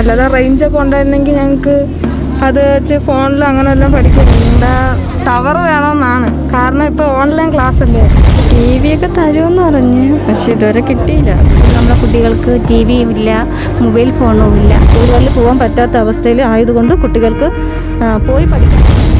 അല്ലാതെ റേഞ്ചൊക്കെ ഉണ്ടായിരുന്നെങ്കിൽ ഞങ്ങൾക്ക് അത് വെച്ച് ഫോണിൽ അങ്ങനെ എല്ലാം പഠിക്കും ഇവിടെ ടവർ വേണമെന്നാണ് കാരണം ഇപ്പോൾ ഓൺലൈൻ ക്ലാസ് അല്ലേ ടി വി ഒക്കെ തരുമെന്ന് പറഞ്ഞ് പക്ഷെ ഇതുവരെ കിട്ടിയില്ല നമ്മുടെ കുട്ടികൾക്ക് ടി വിയും ഇല്ല മൊബൈൽ ഫോണും ഇല്ല സ്കൂളുകളിൽ പോകാൻ പറ്റാത്ത അവസ്ഥയിൽ ആയതുകൊണ്ട് കുട്ടികൾക്ക് ആ, പോയി പഠിക്കാം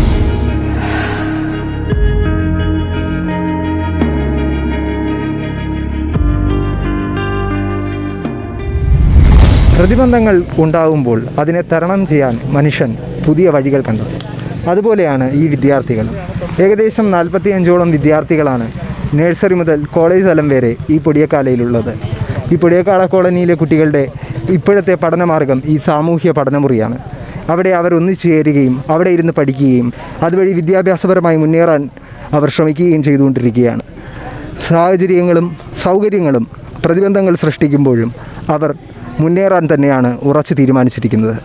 പ്രതിബന്ധങ്ങൾ ഉണ്ടാകുമ്പോൾ അതിനെ തരണം ചെയ്യാൻ മനുഷ്യൻ പുതിയ വഴികൾ കണ്ടെത്തും അതുപോലെയാണ് ഈ വിദ്യാർത്ഥികൾ ഏകദേശം നാൽപ്പത്തി അഞ്ചോളം വിദ്യാർത്ഥികളാണ് നഴ്സറി മുതൽ കോളേജ് തലം വരെ ഈ പൊടിയക്കാലയിലുള്ളത് ഈ പൊടിയക്കാല കോളനിയിലെ കുട്ടികളുടെ ഇപ്പോഴത്തെ പഠനമാർഗം ഈ സാമൂഹ്യ പഠനമുറിയാണ് അവിടെ അവർ ഒന്നിച്ചു ചേരുകയും അവിടെ ഇരുന്ന് പഠിക്കുകയും അതുവഴി വിദ്യാഭ്യാസപരമായി മുന്നേറാൻ അവർ ശ്രമിക്കുകയും ചെയ്തുകൊണ്ടിരിക്കുകയാണ് സാഹചര്യങ്ങളും സൗകര്യങ്ങളും പ്രതിബന്ധങ്ങൾ സൃഷ്ടിക്കുമ്പോഴും അവർ മുന്നേറാൻ തന്നെയാണ് ഉറച്ചു തീരുമാനിച്ചിരിക്കുന്നത്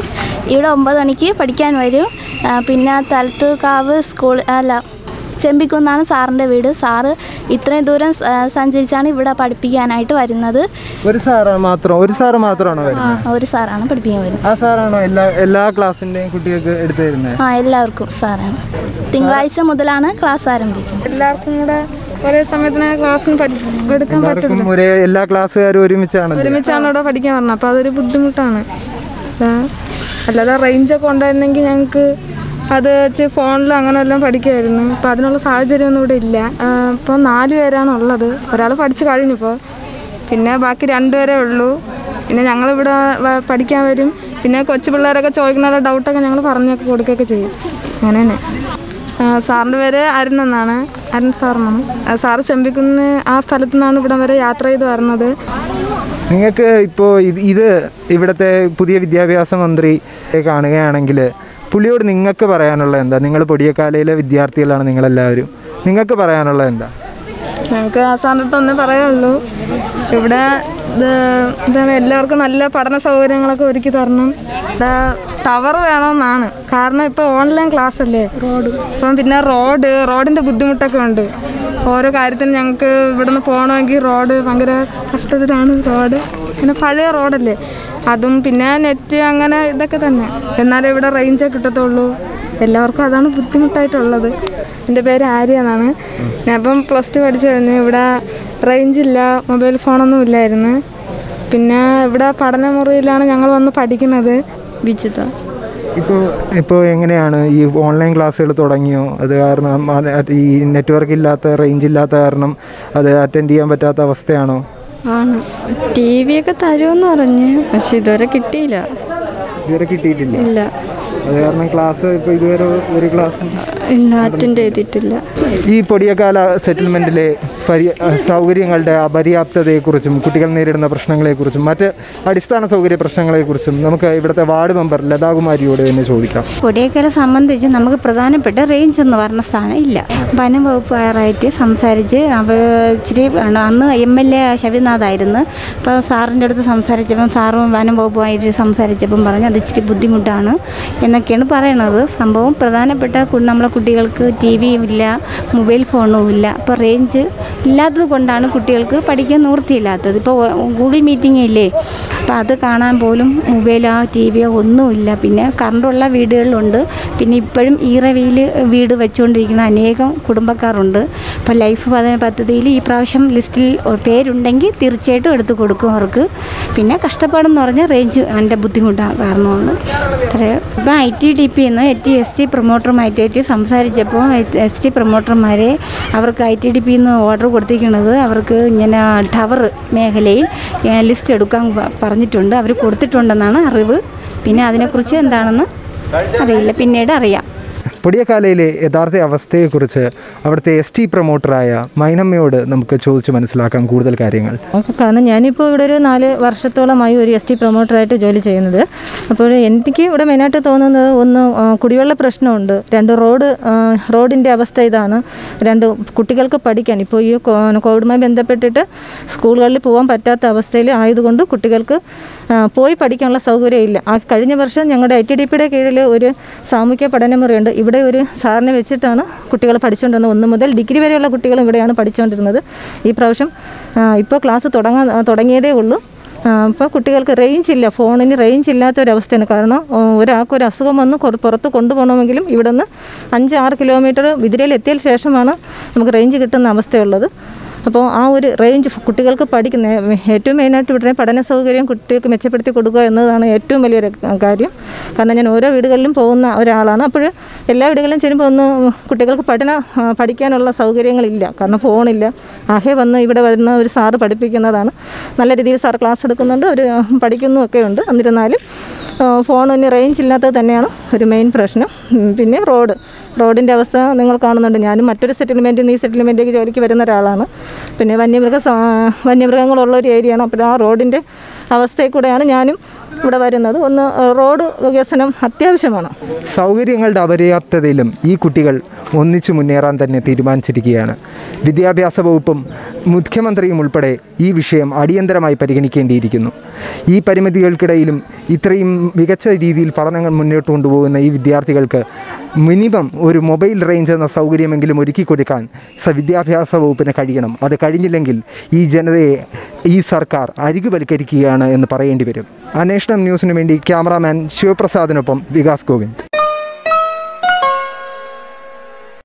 ഇവിടെ ഒമ്പത് മണിക്ക് പഠിക്കാൻ വരും ആ, പിന്നെ തലത്തുകാവ് സ്കൂൾ അല്ല ചെമ്പിക്കുന്നാണ് സാറിൻ്റെ വീട് സാറ് ഇത്രയും ദൂരം സ- സഞ്ചരിച്ചാണ് ഇവിടെ പഠിപ്പിക്കാനായിട്ട് വരുന്നത് ഒരു സാറ് മാത്രം ഒരു സാറ് മാത്രമാണോ വരുന്നത് ഒരു സാറാണ് പഠിപ്പിക്കാൻ വരുന്നത് ആ സാറാണോ എല്ലാ എല്ലാ ക്ലാസ്സിൻ്റെയും കുട്ടികൾക്ക് എടുത്തു തരുന്നത് ആ എല്ലാവർക്കും സാറാണ് തിങ്കളാഴ്ച മുതലാണ് ക്ലാസ് ആരംഭിക്കുന്നത് എല്ലാവർക്കും കൂടെ ഒരേ സമയത്തിന് ക്ലാസ്സിന് പഠി- എടുക്കാൻ പറ്റും എല്ലാവർക്കും ഒരേ എല്ലാ ക്ലാസ്സുകാരും ഒരുമിച്ചാണ് ഒരുമിച്ചാണ് ഇവിടെ പഠിക്കാൻ പറഞ്ഞത് അപ്പോൾ അതൊരു ബുദ്ധിമുട്ടാണ് ആ, അല്ലാതെ റേഞ്ചൊക്കെ ഉണ്ടായിരുന്നെങ്കിൽ ഞങ്ങൾക്ക് അത് വെച്ച് ഫോണിൽ അങ്ങനെ എല്ലാം പഠിക്കുമായിരുന്നു ഇപ്പോൾ അതിനുള്ള സാഹചര്യമൊന്നും ഇവിടെ ഇല്ല ഇപ്പോൾ നാല് പേരാണ് ഉള്ളത് ഒരാൾ പഠിച്ച് കഴിഞ്ഞു ഇപ്പോൾ പിന്നെ ബാക്കി രണ്ടുപേരേ ഉള്ളൂ പിന്നെ ഞങ്ങളിവിടെ വ- പഠിക്കാൻ വരും പിന്നെ കൊച്ചു പിള്ളേരൊക്കെ ചോദിക്കുന്ന ഡൗട്ടൊക്കെ ഞങ്ങൾ പറഞ്ഞൊക്കെ കൊടുക്കുകയൊക്കെ ചെയ്യും അങ്ങനെ തന്നെ ആ, സാറിൻ്റെ പേര് അരുൺ എന്നാണ് അരുൺ സാറിനാണ് ആ, സാറ് ചെമ്പിക്കുന്ന് ആ സ്ഥലത്തു നിന്നാണ് ഇവിടം വരെ യാത്ര ചെയ്ത് വരുന്നത് നിങ്ങൾക്ക് ഇപ്പോൾ ഇത് ഇത് ഇവിടുത്തെ പുതിയ വിദ്യാഭ്യാസ മന്ത്രി കാണുകയാണെങ്കിൽ പുള്ളിയോട് നിങ്ങൾക്ക് പറയാനുള്ള എന്താ നിങ്ങൾ പൊടിയക്കാലയിലെ വിദ്യാർത്ഥികളാണ് നിങ്ങളെല്ലാവരും നിങ്ങൾക്ക് പറയാനുള്ളത് എന്താ ഞങ്ങൾക്ക് ആ സാറിൻ്റെ അടുത്ത് ഒന്നേ പറയാനുള്ളൂ ഇവിടെ ഇത് എന്താണ് എല്ലാവർക്കും നല്ല പഠന സൗകര്യങ്ങളൊക്കെ ഒരുക്കി തരണം ഇവിടെ ടവർ വേണമെന്നാണ് കാരണം ഇപ്പോൾ ഓൺലൈൻ ക്ലാസ് അല്ലേ റോഡ് ഇപ്പം പിന്നെ റോഡ് റോഡിൻ്റെ ബുദ്ധിമുട്ടൊക്കെ ഉണ്ട് ഓരോ കാര്യത്തിനും ഞങ്ങൾക്ക് ഇവിടുന്ന് പോകണമെങ്കിൽ റോഡ് ഭയങ്കര കഷ്ടത്തിലാണ് റോഡ് പിന്നെ പഴയ റോഡല്ലേ അതും പിന്നെ നെറ്റ് അങ്ങനെ ഇതൊക്കെ തന്നെ എന്നാലേ ഇവിടെ റേഞ്ചേ കിട്ടത്തുള്ളൂ എല്ലാവർക്കും അതാണ് ബുദ്ധിമുട്ടായിട്ടുള്ളത് എൻ്റെ പേര് ആര്യ എന്നാണ് ഞാൻ ഇപ്പം പ്ലസ് ടു പഠിച്ചു കഴിഞ്ഞു ഇവിടെ റേഞ്ച് ഇല്ല മൊബൈൽ ഫോണൊന്നും ഇല്ലായിരുന്നു പിന്നെ ഇവിടെ പഠനമുറിയിലാണ് ഞങ്ങൾ വന്ന് പഠിക്കുന്നത് വിജിത ഇപ്പോൾ ഇപ്പോൾ എങ്ങനെയാണ് ഈ ഓൺലൈൻ ക്ലാസ്സുകൾ തുടങ്ങിയോ അത് കാരണം അത് ഈ നെറ്റ്വർക്ക് ഇല്ലാത്ത റേഞ്ച് ഇല്ലാത്ത കാരണം അത് അറ്റൻഡ് ചെയ്യാൻ പറ്റാത്ത അവസ്ഥയാണോ ആണ് ടി വി ഒക്കെ തരുമെന്ന് പറഞ്ഞ് പക്ഷെ ഇതുവരെ കിട്ടിയില്ല ഇതുവരെ കിട്ടിയിട്ടില്ല ഇല്ല അത് കാരണം ക്ലാസ് ഇപ്പോൾ ഇതുവരെ ഒരു ക്ലാസ് ഇല്ല അറ്റൻഡ് ചെയ്തിട്ടില്ല ഈ പൊടിയക്കാല സെറ്റിൽമെൻറ്റിലെ പരി സൗകര്യങ്ങളുടെ അപര്യാപ്തതയെക്കുറിച്ചും കുട്ടികൾ നേരിടുന്ന പ്രശ്നങ്ങളെക്കുറിച്ചും മറ്റ് അടിസ്ഥാന സൗകര്യ പ്രശ്നങ്ങളെക്കുറിച്ചും നമുക്ക് ഇവിടുത്തെ വാർഡ് മെമ്പർ ലതാകുമാരിയോട് തന്നെ ചോദിക്കാം കൊടിയേക്കരെ സംബന്ധിച്ച് നമുക്ക് പ്രധാനപ്പെട്ട റേഞ്ച് എന്ന് പറഞ്ഞ സ്ഥാനം ഇല്ല വനം വകുപ്പുകാരായിട്ട് സംസാരിച്ച് അവർ ഇച്ചിരി ആണ് അന്ന് എം എൽ എ ശബരിനാഥായിരുന്നു അപ്പോൾ സാറിൻ്റെ അടുത്ത് സംസാരിച്ചപ്പം സാറും വനം വകുപ്പുമായിട്ട് സംസാരിച്ചപ്പം പറഞ്ഞു അത് ഇച്ചിരി ബുദ്ധിമുട്ടാണ് എന്നൊക്കെയാണ് പറയണത് സംഭവം പ്രധാനപ്പെട്ട കു- നമ്മളെ കുട്ടികൾക്ക് ടി വിയും ഇല്ല മൊബൈൽ ഫോണും ഇല്ല അപ്പോൾ റേഞ്ച് ഇല്ലാത്തത് കൊണ്ടാണ് കുട്ടികൾക്ക് പഠിക്കാൻ നിവൃത്തിയില്ലാത്തത് ഇപ്പോൾ ഗൂഗിൾ മീറ്റിംഗ് ഇല്ലേ അപ്പോൾ അത് കാണാൻ പോലും മൊബൈലോ ടി വിയോ ഒന്നുമില്ല പിന്നെ കറണ്ടുള്ള വീടുകളിലുണ്ട് പിന്നെ ഇപ്പോഴും ഈറവിയിൽ വീട് വെച്ചുകൊണ്ടിരിക്കുന്ന അനേകം കുടുംബക്കാരുണ്ട് അപ്പോൾ ലൈഫ് പദ്ധ പദ്ധതിയിൽ ഈ പ്രാവശ്യം ലിസ്റ്റിൽ പേരുണ്ടെങ്കിൽ തീർച്ചയായിട്ടും എടുത്തു കൊടുക്കും അവർക്ക് പിന്നെ കഷ്ടപ്പാടെന്ന് പറഞ്ഞാൽ റേഞ്ച് അതിൻ്റെ ബുദ്ധിമുട്ടാണ് കാരണമാണ് അത്രയും ഇപ്പം ഐ ടി ഡി പി എന്ന് ടി എസ് ടി പ്രൊമോട്ടറുമായിട്ട് സംസാരിച്ചപ്പോൾ എസ് ടി പ്രൊമോട്ടർമാരെ അവർക്ക് ഐ ടി ഡി പി എന്ന് ഓർഡർ കൊടുത്തിരിക്കുന്നത് അവർക്ക് ഇങ്ങനെ ടവർ മേഖലയിൽ ഏ, ലിസ്റ്റ് എടുക്കാൻ പ- പറഞ്ഞിട്ടുണ്ട് അവർ കൊടുത്തിട്ടുണ്ടെന്നാണ് അറിവ് പിന്നെ അതിനെക്കുറിച്ച് എന്താണെന്ന് അറിയില്ല പിന്നീട് അറിയാം പൊടിയക്കാലയിലെ യഥാർത്ഥ അവസ്ഥയെക്കുറിച്ച് അവിടുത്തെ എസ് ടി പ്രൊമോട്ടറായ മൈനമ്മയോട് നമുക്ക് ചോദിച്ച് മനസ്സിലാക്കാം കൂടുതൽ കാര്യങ്ങൾ കാരണം ഞാനിപ്പോൾ ഇവിടെ ഒരു നാല് വർഷത്തോളമായി ഒരു എസ് ടി പ്രൊമോട്ടറായിട്ട് ജോലി ചെയ്യുന്നത് അപ്പോൾ എനിക്ക് ഇവിടെ മെയിനായിട്ട് തോന്നുന്നത് ഒന്ന് ആ, കുടിവെള്ള പ്രശ്നമുണ്ട് രണ്ട് റോഡ് ആ, റോഡിൻ്റെ അവസ്ഥ ഇതാണ് രണ്ട് കുട്ടികൾക്ക് പഠിക്കാൻ ഇപ്പോൾ ഈ കോ- കോവിഡുമായി ബന്ധപ്പെട്ടിട്ട് സ്കൂളുകളിൽ പോകാൻ പറ്റാത്ത അവസ്ഥയിൽ ആയതുകൊണ്ട് കുട്ടികൾക്ക് ആ, പോയി പഠിക്കാനുള്ള സൗകര്യം ഇല്ല ആ കഴിഞ്ഞ വർഷം ഞങ്ങളുടെ ഐ ടി ഡി പിയുടെ കീഴിൽ ഒരു സാമൂഹ്യ പഠനമുറിയുണ്ട് ഇവിടെ ഒരു സാറിനെ വെച്ചിട്ടാണ് കുട്ടികൾ പഠിച്ചുകൊണ്ടിരുന്നത് ഒന്ന് മുതൽ ഡിഗ്രി വരെയുള്ള കുട്ടികളും ഇവിടെയാണ് പഠിച്ചുകൊണ്ടിരുന്നത് ഈ പ്രാവശ്യം ഇപ്പോൾ ക്ലാസ് തുടങ്ങാൻ തുടങ്ങിയതേ ഉള്ളൂ ഇപ്പോൾ കുട്ടികൾക്ക് റേഞ്ച് ഇല്ല ഫോണിന് റേഞ്ച് ഇല്ലാത്ത ഒരു അവസ്ഥയാണ് കാരണം ആ, ഒരാൾക്ക് ഒരു അസുഖം വന്ന് കൊറ- പുറത്ത് കൊണ്ടുപോകണമെങ്കിലും ഇവിടെ നിന്ന് അഞ്ച് ആറ് കിലോമീറ്റർ വിതിരയിൽ എത്തിയതിന് ശേഷമാണ് നമുക്ക് റേഞ്ച് കിട്ടുന്ന അവസ്ഥയുള്ളത് അപ്പോൾ ആ ഒരു റേഞ്ച് കുട്ടികൾക്ക് പഠിക്കുന്ന ഏറ്റവും മെയിനായിട്ട് ഇവിടെ പഠന സൗകര്യം കുട്ടികൾക്ക് മെച്ചപ്പെടുത്തി കൊടുക്കുക എന്നതാണ് ഏറ്റവും വലിയൊരു കാര്യം കാരണം ഞാൻ ഓരോ വീടുകളിലും പോകുന്ന ഒരാളാണ് അപ്പോൾ എല്ലാ വീടുകളിലും ചെല്ലുമ്പോൾ ഒന്ന് കുട്ടികൾക്ക് പഠന ആ, പഠിക്കാനുള്ള സൗകര്യങ്ങളില്ല കാരണം ഫോണില്ല ആകെ വന്ന് ഇവിടെ വരുന്ന ഒരു സാറ് പഠിപ്പിക്കുന്നതാണ് നല്ല രീതിയിൽ സാർ ക്ലാസ് എടുക്കുന്നുണ്ട് അവർ പഠിക്കുന്നു ഒക്കെ ഉണ്ട് എന്നിരുന്നാലും ആ, ഫോണിന് റേഞ്ച് ഇല്ലാത്തത് തന്നെയാണ് ഒരു മെയിൻ പ്രശ്നം ഉം, പിന്നെ റോഡ് റോഡിൻ്റെ അവസ്ഥ നിങ്ങൾ കാണുന്നുണ്ട് ഞാനും മറ്റൊരു സെറ്റിൽമെൻറ്റിൽ നിന്ന് ഈ സെറ്റിൽമെൻറ്റിലേക്ക് ജോലിക്ക് വരുന്ന ഒരാളാണ് പിന്നെ വന്യമൃഗ സ- വന്യമൃഗങ്ങളുള്ള ഒരു ഏരിയയാണ് അപ്പോൾ ആ റോഡിൻ്റെ അവസ്ഥയിൽ കൂടെയാണ് ഞാനും ഇവിടെ വരുന്നത് ഒന്ന് റോഡ് വികസനം അത്യാവശ്യമാണ് സൗകര്യങ്ങളുടെ അപര്യാപ്തതയിലും ഈ കുട്ടികൾ ഒന്നിച്ചു മുന്നേറാൻ തന്നെ തീരുമാനിച്ചിരിക്കുകയാണ് വിദ്യാഭ്യാസ വകുപ്പും മുഖ്യമന്ത്രിയും ഉൾപ്പെടെ ഈ വിഷയം അടിയന്തരമായി പരിഗണിക്കേണ്ടിയിരിക്കുന്നു ഈ പരിമിതികൾക്കിടയിലും ഇത്രയും മികച്ച രീതിയിൽ പഠനങ്ങൾ മുന്നോട്ട് കൊണ്ടുപോകുന്ന ഈ വിദ്യാർത്ഥികൾക്ക് മിനിമം ഒരു മൊബൈൽ റേഞ്ച് എന്ന സൗകര്യമെങ്കിലും ഒരുക്കി കൊടുക്കാൻ സ വിദ്യാഭ്യാസ വകുപ്പിന് കഴിയണം അത് കഴിഞ്ഞില്ലെങ്കിൽ ഈ ജനതയെ ഈ സർക്കാർ അരികുവൽക്കരിക്കുകയാണ് എന്ന് പറയേണ്ടി വരും അന്വേഷണം ന്യൂസിനു വേണ്ടി ക്യാമറാമാൻ ശിവപ്രസാദിനൊപ്പം വികാസ് ഗോവിന്ദ്